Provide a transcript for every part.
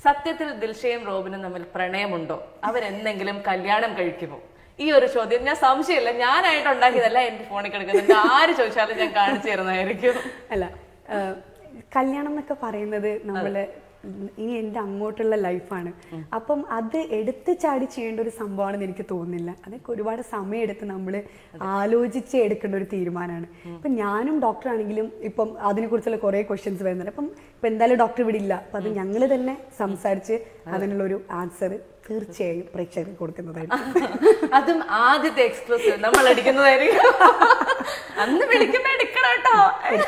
സത്യത്തിൽ ദിൽഷയും റോബിനും തമ്മിൽ പ്രണയമുണ്ടോ അവരെന്തെങ്കിലും കല്യാണം കഴിക്കുമോ ഈ ഒരു ചോദ്യം ഞാൻ സംശയമില്ല ഞാനായിട്ട് ഉണ്ടാക്കിയതല്ല എന്റെ ഫോണിൽ കിടക്കുന്നത് ആര് ചോദിച്ചാലും ഞാൻ കാണിച്ചു തരുന്നതായിരിക്കും അല്ല ആ, കല്യാണം എന്നൊക്കെ പറയുന്നത് നമ്മള് ഇനി എൻ്റെ അങ്ങോട്ടുള്ള ലൈഫാണ് അപ്പം അത് എടുത്ത് ചാടി ചെയ്യേണ്ട ഒരു സംഭവമാണെന്ന് എനിക്ക് തോന്നുന്നില്ല അതൊക്കെ ഒരുപാട് സമയമെടുത്ത് നമ്മൾ ആലോചിച്ച് എടുക്കേണ്ട ഒരു തീരുമാനമാണ് ഇപ്പം ഞാനും ഡോക്ടർ ആണെങ്കിലും ഇപ്പം അതിനെക്കുറിച്ചുള്ള കുറേ ക്വസ്റ്റ്യൻസ് വരുന്നുണ്ട് അപ്പം ഇപ്പം എന്തായാലും ഡോക്ടർ ഇവിടെ ഇല്ല അപ്പം അത് ഞങ്ങൾ തന്നെ സംസാരിച്ച് അതിനുള്ള ഒരു ആൻസർ തീർച്ചയായും പ്രേക്ഷകർക്ക് കൊടുക്കുന്നതായിരിക്കും അതും ആദ്യത്തെ എക്സ്ക്ലൂസീവ് നമ്മൾ അടിക്കുന്നതായിരിക്കും അന്ന് വിളിക്കുമ്പോ എടുക്കണം കേട്ടോ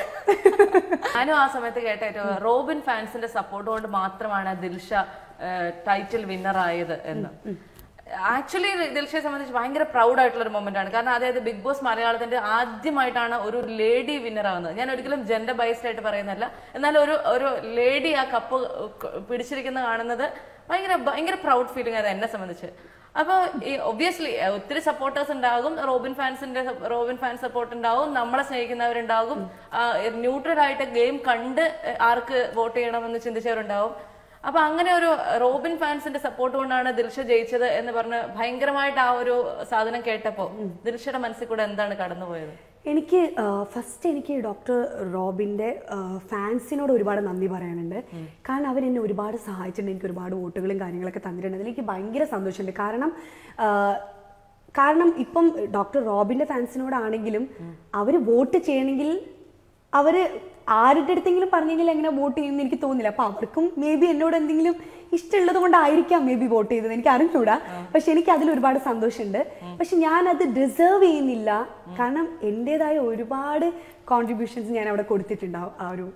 ഞാനും ആ സമയത്ത് കേട്ട ഏറ്റവും റോബിൻ ഫാൻസിന്റെ സപ്പോർട്ട് കൊണ്ട് മാത്രമാണ് ദിൽഷ ടൈറ്റിൽ വിന്നർ ആയത് എന്ന് ആക്ച്വലി ദിൽഷയെ സംബന്ധിച്ച് ഭയങ്കര പ്രൗഡ് ആയിട്ടുള്ള ഒരു മൊമെന്റ് ആണ് കാരണം അതായത് ബിഗ് ബോസ് മലയാളത്തിന്റെ ആദ്യമായിട്ടാണ് ഒരു ലേഡി വിന്നർ ആവുന്നത് ഞാൻ ഒരിക്കലും ജെൻഡർ ബൈസ്ഡ് ആയിട്ട് പറയുന്നല്ല എന്നാൽ ഒരു ഒരു ലേഡി ആ കപ്പ് പിടിച്ചിരിക്കുന്ന കാണുന്നത് ഭയങ്കര ഭയങ്കര പ്രൗഡ് ഫീലിംഗ് അത് എന്നെ സംബന്ധിച്ച് അപ്പോൾ ഈ ഒബ്വിയസ്ലി ഒത്തിരി സപ്പോർട്ടേഴ്സ് ഉണ്ടാകും റോബിൻ ഫാൻസിന്റെ റോബിൻ ഫാൻ സപ്പോർട്ട് ഉണ്ടാവും നമ്മളെ സ്നേഹിക്കുന്നവരുണ്ടാകും ന്യൂട്രൽ ആയിട്ട് ഗെയിം കണ്ട് ആർക്ക് വോട്ട് ചെയ്യണമെന്ന് ചിന്തിച്ചവരുണ്ടാവും അപ്പൊ അങ്ങനെ ഒരു റോബിൻ ഫാൻസിന്റെ സപ്പോർട്ട് കൊണ്ടാണ് ദിൽഷ ജയിച്ചത് എന്ന് പറഞ്ഞ് ഭയങ്കരമായിട്ട് ആ ഒരു സാധനം കേട്ടപ്പോ ദിൽഷയുടെ മനസ്സിൽ കൂടെ എന്താണ് കടന്നുപോയത് എനിക്ക് ഫസ്റ്റ് എനിക്ക് ഡോക്ടർ റോബിൻ്റെ ഫാൻസിനോട് ഒരുപാട് നന്ദി പറയാനുണ്ട് കാരണം അവർ എന്നെ ഒരുപാട് സഹായിച്ചിട്ടുണ്ട് എനിക്ക് ഒരുപാട് വോട്ടുകളും കാര്യങ്ങളൊക്കെ തന്നിട്ടുണ്ട് അതിൽ എനിക്ക് ഭയങ്കര സന്തോഷമുണ്ട് കാരണം ആ, കാരണം ഇപ്പം ഡോക്ടർ റോബിൻ്റെ ഫാൻസിനോടാണെങ്കിലും അവർ വോട്ട് ചെയ്യണമെങ്കിൽ അവർ ആരുടെ അടുത്തെങ്കിലും പറഞ്ഞെങ്കിൽ എങ്ങനെ വോട്ട് ചെയ്യുമെന്ന് എനിക്ക് തോന്നുന്നില്ല അപ്പൊ അവർക്കും മേ ബി എന്നോട് എന്തെങ്കിലും ഇഷ്ടമുള്ളത് കൊണ്ടായിരിക്കാം മേ ബി വോട്ട് ചെയ്തത് എനിക്ക് അറിഞ്ഞൂടാ പക്ഷെ എനിക്ക് അതിൽ ഒരുപാട് സന്തോഷമുണ്ട് പക്ഷെ ഞാൻ അത് ഡിസേർവ് ചെയ്യുന്നില്ല കാരണം എൻ്റെതായ ഒരുപാട് കോൺട്രിബ്യൂഷൻസ് ഞാൻ അവിടെ കൊടുത്തിട്ടുണ്ടാവും ആ ഒരു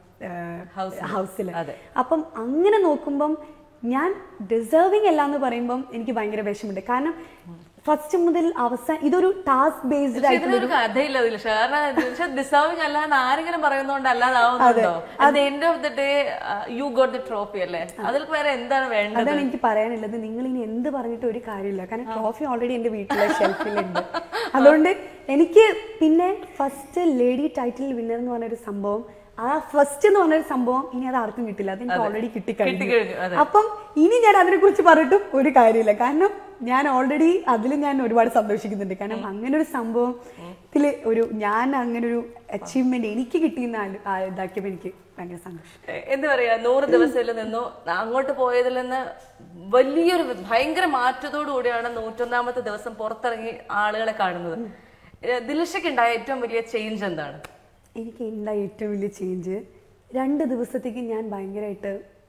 ഹൗസിൽ അതെ. അപ്പം അങ്ങനെ നോക്കുമ്പം ഞാൻ ഡിസേർവിങ് അല്ല എന്ന് പറയുമ്പം എനിക്ക് ഭയങ്കര വിഷമമുണ്ട് കാരണം ഫസ്റ്റ് മുതൽ അവസാനം ഇതൊരു ടാസ്ക് ബേസ്ഡ് പക്ഷെ ആയിട്ടുള്ള ഇതിനൊരു കഥയില്ല ദിൽഷ കാരണം ദിൽഷ ഡിസേർവിംഗ് അല്ലാന്ന് ആരെങ്കിലും പറയുന്നോണ്ട് അല്ലാതാവുന്നുണ്ടോ at end of the day you got the trophy അല്ലേ അതിൽ വേറെ എന്താണ് വേണ്ടത് അതാണ് എനിക്ക് പറയാനുള്ളത് നിങ്ങൾ ഇനി എന്ത് പറഞ്ഞിട്ട് ഒരു കാര്യമില്ല കാരണം ട്രോഫി ഓൾറെഡി എന്റെ വീട്ടിലെ ഷെൽഫിലുണ്ട് അതുകൊണ്ട് എനിക്ക് പിന്നെ ഫസ്റ്റ് ലേഡി ടൈറ്റിൽ വിന്നർ എന്ന് പറഞ്ഞൊരു സംഭവം ആ ഫസ്റ്റ് എന്ന് പറഞ്ഞൊരു സംഭവം ഇനി അത് ആർക്കും കിട്ടില്ല അത് എനിക്ക് ഓൾറെഡി കിട്ടിക്കഴിഞ്ഞു, കിട്ടിക്കഴിഞ്ഞു അതെ. അപ്പം ഇനി ഞാൻ അതിനെ കുറിച്ച് പറഞ്ഞിട്ടും ഒരു കാര്യമില്ല കാരണം ഞാൻ ഓൾറെഡി അതിൽ ഞാൻ ഒരുപാട് സന്തോഷിക്കുന്നുണ്ട് കാരണം അങ്ങനെ ഒരു സംഭവത്തിൽ ഒരു ഞാൻ അങ്ങനെ ഒരു അച്ചീവ്മെന്റ് എനിക്ക് കിട്ടിയെന്ന് ആലോ- ആ ഇതാക്കിയപ്പോൾ എനിക്ക് ഭയങ്കര സന്തോഷം എന്താ പറയാ നൂറ് ദിവസത്തിൽ നിന്നു അങ്ങോട്ട് പോയതിൽ നിന്ന് വലിയൊരു ഭയങ്കര മാറ്റത്തോടു കൂടിയാണ് നൂറ്റൊന്നാമത്തെ ദിവസം പുറത്തിറങ്ങി ആളുകളെ കാണുന്നത് ദിൽഷയ്ക്ക് ഉണ്ടായ ഏറ്റവും വലിയ ചേഞ്ച് എന്താണ് എനിക്ക് ഉണ്ടായ ഏറ്റവും വലിയ ചേഞ്ച് രണ്ട് ദിവസത്തേക്ക് ഞാൻ ഭയങ്കരമായിട്ട്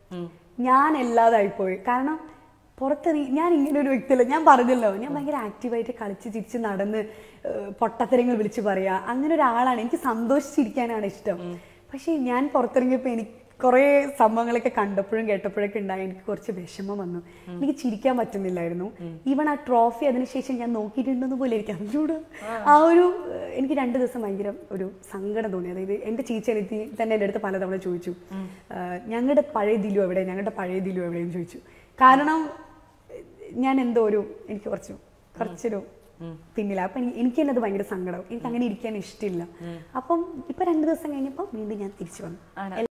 ഞാൻ എല്ലാതായിപ്പോയി കാരണം പുറത്തിറങ്ങി ഞാൻ ഇങ്ങനെ ഒരു വ്യക്തിയല്ല ഞാൻ പറഞ്ഞല്ലോ ഞാൻ ഭയങ്കര ആക്റ്റീവായിട്ട് കളിച്ച് ചിരിച്ച് നടന്ന് ഏഹ്, പൊട്ടത്തരങ്ങൾ വിളിച്ച് പറയാ അങ്ങനെ ഒരാളാണ് എനിക്ക് സന്തോഷിച്ചിരിക്കാനാണ് ഇഷ്ടം പക്ഷേ ഞാൻ പുറത്തിറങ്ങിയപ്പോൾ എനിക്ക് കുറേ സംഭവങ്ങളൊക്കെ കണ്ടപ്പോഴും കേട്ടപ്പോഴൊക്കെ ഉണ്ടായി എനിക്ക് കുറച്ച് വിഷമം വന്നു എനിക്ക് ചിരിക്കാൻ പറ്റുന്നില്ലായിരുന്നു ഈവൺ ആ ട്രോഫി അതിനുശേഷം ഞാൻ നോക്കിയിട്ടുണ്ടെന്ന് പോലും എനിക്ക് അറിഞ്ഞൂടാ ആ ഒരു ഏഹ്, എനിക്ക് രണ്ട് ദിവസം ഭയങ്കര ഒരു സങ്കടം തോന്നി അതായത് എൻ്റെ ചീച്ചനെത്തി തന്നെ എൻ്റെ അടുത്ത് പലതവണ ചോദിച്ചു ഏഹ്, ഞങ്ങളുടെ പഴയ ദിലു എവിടെ ഞങ്ങളുടെ പഴയ ദിലു എവിടെയെന്ന് ചോദിച്ചു കാരണം ഏഹ്, ഞാൻ എന്തോ ഒരു എനിക്ക് കുറച്ച് കുറച്ചൊരു പിന്നില്ല അപ്പൊ എനിക്ക് എനിക്ക് തന്നെ അത് ഭയങ്കര സങ്കടം എനിക്ക് അങ്ങനെ ഇരിക്കാൻ ഇഷ്ടമില്ല അപ്പം ഇപ്പൊ രണ്ടു ദിവസം കഴിഞ്ഞപ്പോൾ വീണ്ടും ഞാൻ തിരിച്ചു വന്നു